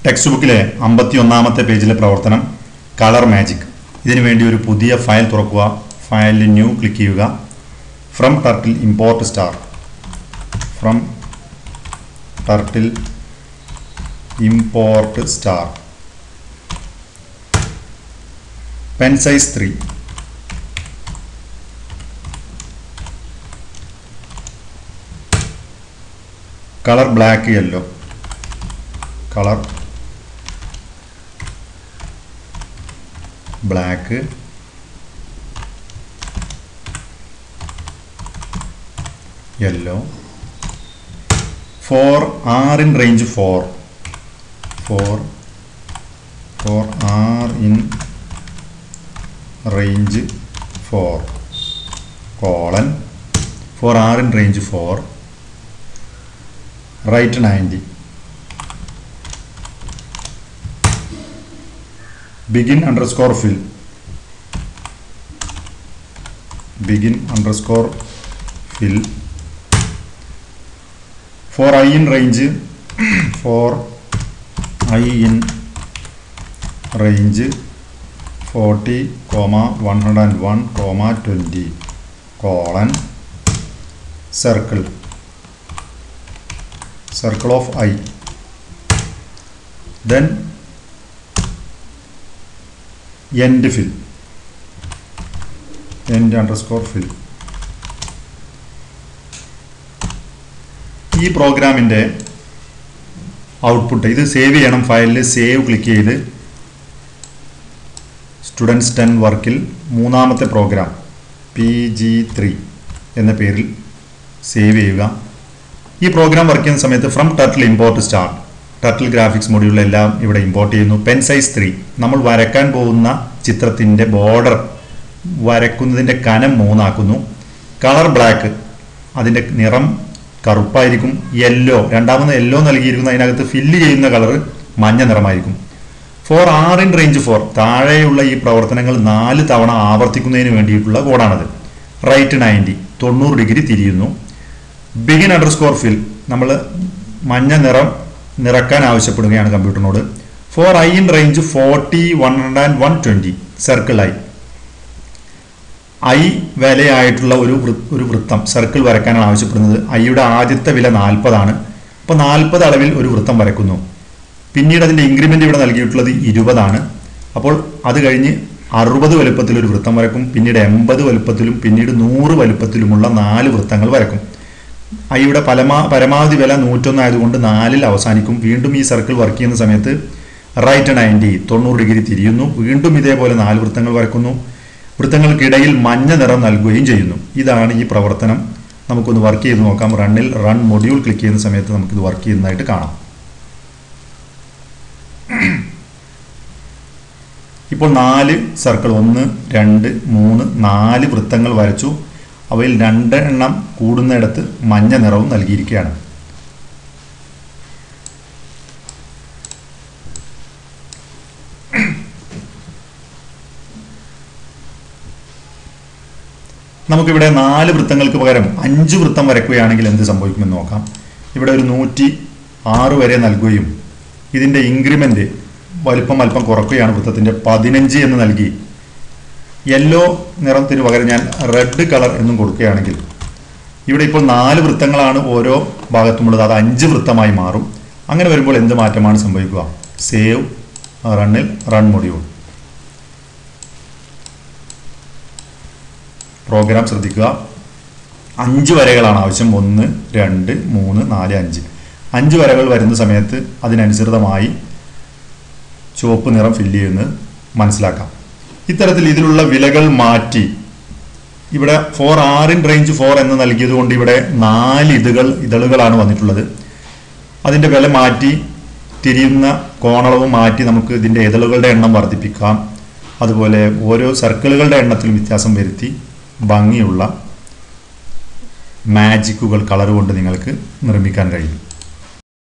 text ബുക്കിലെ അമ്പത്തി ഒന്നാമത്തെ പേജിലെ പ്രവർത്തനം കളർ മാജിക് ഇതിനു വേണ്ടി ഒരു പുതിയ ഫയൽ തുറക്കുക ഫയലിൽ ന്യൂ ക്ലിക്ക് ചെയ്യുക from turtle import star from turtle import star pen size three colour black yellow colour black yellow for r in range four four for r in range four colon for r in range four right ninety begin underscore fill begin underscore fill for i in range for i in range 40 comma 101 comma 20 colon circle circle of i then end fill end underscore fill ഈ പ്രോഗ്രാമിൻ്റെ output ഇത് save ചെയ്യണം ഫയലിൽ save click ചെയ്ത് students ten വർക്കിൽ മൂന്നാമത്തെ programme P G three എന്ന പേരിൽ സേവ് ചെയ്യുക ഈ പ്രോഗ്രാം വർക്ക് ചെയ്യുന്ന സമയത്ത് from turtle import start turtle graphics മൊഡ്യൂളെല്ലാം ഇവിടെ ഇമ്പോർട്ട് ചെയ്യുന്നു പെൻ സൈസ് ത്രീ നമ്മൾ വരക്കാൻ പോകുന്ന ചിത്രത്തിൻ്റെ ബോർഡർ വരക്കുന്നതിൻ്റെ കനം മൂന്നാക്കുന്നു കളർ ബ്ലാക്ക് അതിൻ്റെ നിറം കറുപ്പായിരിക്കും യെല്ലോ രണ്ടാമത് യെല്ലോ നൽകിയിരിക്കുന്ന അതിനകത്ത് ഫില്ല് ചെയ്യുന്ന കളർ മഞ്ഞ നിറമായിരിക്കും for r in range four താഴെയുള്ള ഈ പ്രവർത്തനങ്ങൾ നാല് തവണ ആവർത്തിക്കുന്നതിന് വേണ്ടിയിട്ടുള്ള കോഡാണത് റൈറ്റ് നയൻറ്റി തൊണ്ണൂറ് ഡിഗ്രി തിരിയുന്നു ബിഗിൻ അണ്ടർസ്കോർ ഫിൽ നമ്മൾ മഞ്ഞ നിറം നിറക്കാൻ ആവശ്യപ്പെടുകയാണ് കമ്പ്യൂട്ടറിനോട് for i in range forty one hundred and one twenty circle i i വിലയായിട്ടുള്ള ഒരു വൃ- ഒരു വൃത്തം സർക്കിൾ വരയ്ക്കാനാണ് ആവശ്യപ്പെടുന്നത് ഐയുടെ ആദ്യത്തെ വില നാൽപ്പതാണ് അപ്പോൾ നാൽപ്പത് അളവിൽ ഒരു വൃത്തം വരയ്ക്കുന്നു പിന്നീട് അതിൻ്റെ ഇൻക്രിമെൻ്റ് ഇവിടെ നൽകിയിട്ടുള്ളത് ഇരുപതാണ് അപ്പോൾ അത് കഴിഞ്ഞ് അറുപത് വലുപ്പത്തിൽ ഒരു വൃത്തം വരക്കും പിന്നീട് എൺപത് വലുപ്പത്തിലും പിന്നീട് നൂറ് വലുപ്പത്തിലുമുള്ള നാല് വൃത്തങ്ങൾ വരക്കും ഐയുടെ പരമാ പരമാവധി വില നൂറ്റൊന്നായതുകൊണ്ട് നാലിൽ അവസാനിക്കും വീണ്ടും ഈ സർക്കിൾ വർക്ക് ചെയ്യുന്ന സമയത്ത് റൈറ്റ് നയൻറ്റി തൊണ്ണൂറ് ഡിഗ്രി തിരിയുന്നു വീണ്ടും ഇതേപോലെ നാല് വൃത്തങ്ങൾ വരക്കുന്നു വൃത്തങ്ങൾക്കിടയിൽ മഞ്ഞ നിറം നൽകുകയും ചെയ്യുന്നു ഇതാണ് ഈ പ്രവർത്തനം നമുക്കൊന്ന് വർക്ക് ചെയ്ത് നോക്കാം റണ്ണിൽ റൺ മൊഡ്യൂൾ ക്ലിക്ക് ചെയ്യുന്ന സമയത്ത് നമുക്കിത് വർക്ക് ചെയ്യുന്നതായിട്ട് കാണാം ഇപ്പോൾ നാല് സർക്കിൾ ഒന്ന് രണ്ട് മൂന്ന് നാല് വൃത്തങ്ങൾ വരച്ചു അവയിൽ രണ്ട് എണ്ണം കൂടുന്നിടത്ത് മഞ്ഞ നിറവും നൽകിയിരിക്കുകയാണ് നമുക്കിവിടെ നാല് വൃത്തങ്ങൾക്ക് പകരം അഞ്ച് വൃത്തം വരയ്ക്കുകയാണെങ്കിൽ എന്ത് സംഭവിക്കുമെന്ന് നോക്കാം ഇവിടെ ഒരു നൂറ്റി ആറ് വരെ നൽകുകയും ഇതിൻ്റെ ഇൻക്രിമെൻ്റ് വലിപ്പം അല്പം കുറയ്ക്കുകയാണ് വൃത്തത്തിൻ്റെ പതിനഞ്ച് എന്ന് നൽകി യെല്ലോ നിറത്തിന് പകരം ഞാൻ റെഡ് കളർ എന്നും കൊടുക്കുകയാണെങ്കിൽ ഇവിടെ ഇപ്പോൾ നാല് വൃത്തങ്ങളാണ് ഓരോ ഭാഗത്തുമുള്ളത് അത് അഞ്ച് വൃത്തമായി മാറും അങ്ങനെ വരുമ്പോൾ എന്ത് മാറ്റമാണ് സംഭവിക്കുക സേവ് റണ്ണിൽ റൺ മൊഡ്യൂൾ പ്രോഗ്രാം ശ്രദ്ധിക്കുക അഞ്ച് വരകളാണ് ആവശ്യം ഒന്ന് രണ്ട് മൂന്ന് നാല് അഞ്ച് അഞ്ച് വരകൾ വരുന്ന സമയത്ത് അതിനനുസൃതമായി ചുവപ്പ് നിറം ഫില്ല് ചെയ്യുന്നത് മനസ്സിലാക്കാം ഇത്തരത്തിൽ ഇതിലുള്ള വിലകൾ മാറ്റി ഇവിടെ for r in range four എന്ന് നൽകിയത് കൊണ്ട് ഇവിടെ നാല് ഇതുകൾ ഇതളുകളാണ് വന്നിട്ടുള്ളത് അതിൻ്റെ വില മാറ്റി തിരിയുന്ന കോണളവ് മാറ്റി നമുക്ക് ഇതിൻ്റെ ഇതളുകളുടെ എണ്ണം വർദ്ധിപ്പിക്കാം അതുപോലെ ഓരോ സർക്കിളുകളുടെ എണ്ണത്തിലും വ്യത്യാസം വരുത്തി ഭംഗിയുള്ള മാജിക്കുകൾ കളർ കൊണ്ട് നിങ്ങൾക്ക് നിർമ്മിക്കാൻ കഴിയും